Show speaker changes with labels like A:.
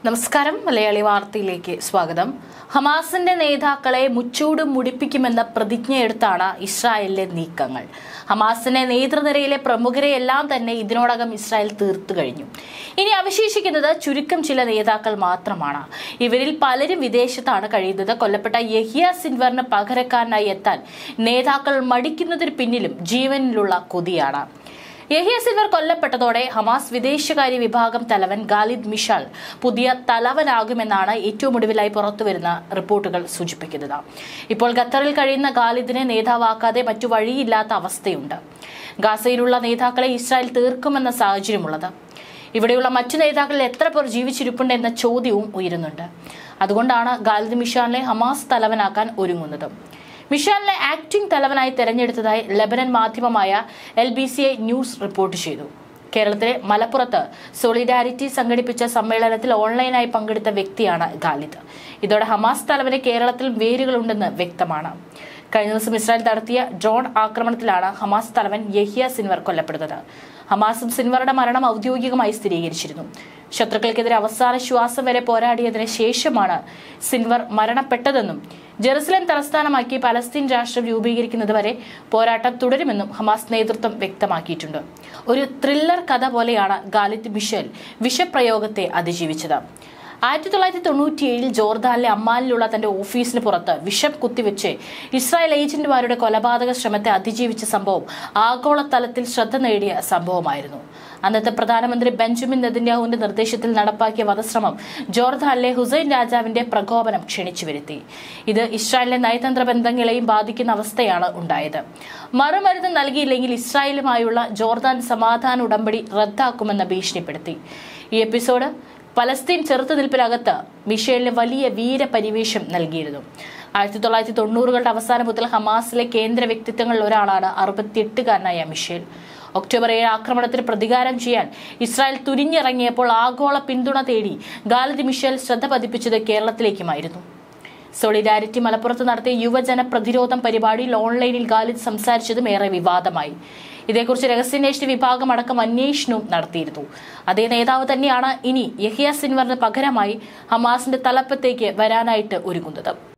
A: നമസ്കാരം മലയാളി വാർത്തയിലേക്ക് സ്വാഗതം ഹമാസിന്റെ നേതാക്കളെ മുച്ചൂടും മുടിപ്പിക്കുമെന്ന പ്രതിജ്ഞയെടുത്താണ് ഇസ്രായേലിലെ നീക്കങ്ങൾ ഹമാസിന്റെ നേതൃനിരയിലെ പ്രമുഖരെയെല്ലാം തന്നെ ഇതിനോടകം ഇസ്രായേൽ തീർത്തു കഴിഞ്ഞു ഇനി അവശേഷിക്കുന്നത് ചുരുക്കം ചില നേതാക്കൾ മാത്രമാണ് ഇവരിൽ പലരും വിദേശത്താണ് കഴിയുന്നത് കൊല്ലപ്പെട്ട യഹിയ സിൻവറിന് പകരക്കാരനായി എത്താൻ നേതാക്കൾ മടിക്കുന്നതിന് പിന്നിലും ജീവനിലുള്ള കൊതിയാണ് യഹിയ സിൽവർ കൊല്ലപ്പെട്ടതോടെ ഹമാസ് വിദേശകാര്യ വിഭാഗം തലവൻ ഗാലിദ് മിഷാൽ പുതിയ തലവനാകുമെന്നാണ് ഏറ്റവും ഒടുവിലായി പുറത്തുവരുന്ന റിപ്പോർട്ടുകൾ സൂചിപ്പിക്കുന്നത് ഇപ്പോൾ ഖത്തറിൽ കഴിയുന്ന ഗാലിദിനെ നേതാവാക്കാതെ മറ്റു വഴിയില്ലാത്ത അവസ്ഥയുണ്ട് ഗാസയിലുള്ള നേതാക്കളെ ഇസ്രായേൽ തീർക്കുമെന്ന സാഹചര്യമുള്ളത് ഇവിടെയുള്ള മറ്റു നേതാക്കളിൽ എത്ര പേർ ജീവിച്ചിരിപ്പുണ്ട് എന്ന ചോദ്യവും ഉയരുന്നുണ്ട് അതുകൊണ്ടാണ് ഗാലിദ് മിഷാലിനെ ഹമാസ് തലവനാക്കാൻ ഒരുങ്ങുന്നത് മിഷാലിനെ ആക്ടിംഗ് തലവനായി തെരഞ്ഞെടുത്തതായി ലബനൻ മാധ്യമമായ L B C I news report ചെയ്തു കേരളത്തിലെ മലപ്പുറത്ത് സോളിഡാരിറ്റി സംഘടിപ്പിച്ച സമ്മേളനത്തിൽ ഓൺലൈനായി പങ്കെടുത്ത വ്യക്തിയാണ് ഖാലിദ് ഇതോടെ ഹമാസ് തലവന് കേരളത്തിൽ വേരുകളുണ്ടെന്ന് വ്യക്തമാണ് കഴിഞ്ഞ ദിവസം ഇസ്രായേൽ നടത്തിയ ഡ്രോൺ ആക്രമണത്തിലാണ് ഹമാസ് തലവൻ യഹിയ സിൻവർ കൊല്ലപ്പെടുന്നത് ഹമാസും സിൻവറുടെ മരണം ഔദ്യോഗികമായി സ്ഥിരീകരിച്ചിരുന്നു ശത്രുക്കൾക്കെതിരെ അവസാന ശ്വാസം വരെ പോരാടിയതിനു ശേഷമാണ് സിൻവർ മരണപ്പെട്ടതെന്നും ജെറുസലേം തലസ്ഥാനമാക്കി പലസ്തീൻ രാഷ്ട്രം രൂപീകരിക്കുന്നതുവരെ പോരാട്ടം തുടരുമെന്നും ഹമാസ് നേതൃത്വം വ്യക്തമാക്കിയിട്ടുണ്ട് ഒരു ത്രില്ലർ കഥ പോലെയാണ് ഗാലിദ് മിഷേൽ വിഷപ്രയോഗത്തെ അതിജീവിച്ചത് ആയിരത്തി തൊള്ളായിരത്തി തൊണ്ണൂറ്റിയേഴിൽ ജോർദാനിലെ അമ്മാനിലുള്ള തന്റെ ഓഫീസിന് പുറത്ത് വിഷം കുത്തിവെച്ച് ഇസ്രായേൽ ഏജന്റുമാരുടെ കൊലപാതക ശ്രമത്തെ അതിജീവിച്ച സംഭവം ആഗോളതലത്തിൽ ശ്രദ്ധ നേടിയ സംഭവമായിരുന്നു അന്നത്തെ പ്രധാനമന്ത്രി ബെഞ്ചമിൻ നെതന്യാഹുവിന്റെ നിർദ്ദേശത്തിൽ നടപ്പാക്കിയ വധശ്രമം ജോർദാനിലെ ഹുസൈൻ രാജാവിന്റെ പ്രകോപനം ക്ഷണിച്ചു വരുത്തി ഇത് ഇസ്രായേലിലെ നയതന്ത്ര ബന്ധങ്ങളെയും ബാധിക്കുന്ന അവസ്ഥയാണ് ഉണ്ടായത് മറുമരുന്ന് നൽകിയില്ലെങ്കിൽ ഇസ്രായേലുമായുള്ള ജോർദാൻ സമാധാന ഉടമ്പടി റദ്ദാക്കുമെന്ന് ഭീഷണിപ്പെടുത്തി ഈ എപ്പിസോഡ് പലസ്തീൻ ചെറുത്തുനിൽപ്പിനകത്ത് മിഷേലിന് വലിയ വീരപരിവേഷം നൽകിയിരുന്നു ആയിരത്തി തൊള്ളായിരത്തി തൊണ്ണൂറുകളുടെ അവസാനം മുതൽ ഹമാസിലെ കേന്ദ്ര വ്യക്തിത്വങ്ങളിൽ ഒരാളാണ് അറുപത്തിയെട്ടുകാരനായ മിഷേൽ ഒക്ടോബർ ഏഴ് ആക്രമണത്തിന് പ്രതികാരം ചെയ്യാൻ ഇസ്രായേൽ തുനിഞ്ഞിറങ്ങിയപ്പോൾ ആഗോള പിന്തുണ തേടി ഗാലിദ് മിഷേൽ ശ്രദ്ധ പതിപ്പിച്ചത് കേരളത്തിലേക്കുമായിരുന്നു സോളിഡാരിറ്റി മലപ്പുറത്ത് നടത്തിയ യുവജന പ്രതിരോധം പരിപാടിയിൽ ഓൺലൈനിൽ ഗാലിദ് സംസാരിച്ചതും ഏറെ വിവാദമായി ഇതേക്കുറിച്ച് രഹസ്യാന്വേഷണ വിഭാഗം അടക്കം അന്വേഷണവും നടത്തിയിരുന്നു അതേ നേതാവ് തന്നെയാണ് ഇനി യഹിയ സിൻവറിന് പകരമായി ഹമാസിന്റെ തലപ്പത്തേക്ക് വരാനായിട്ട് ഒരുങ്ങുന്നത്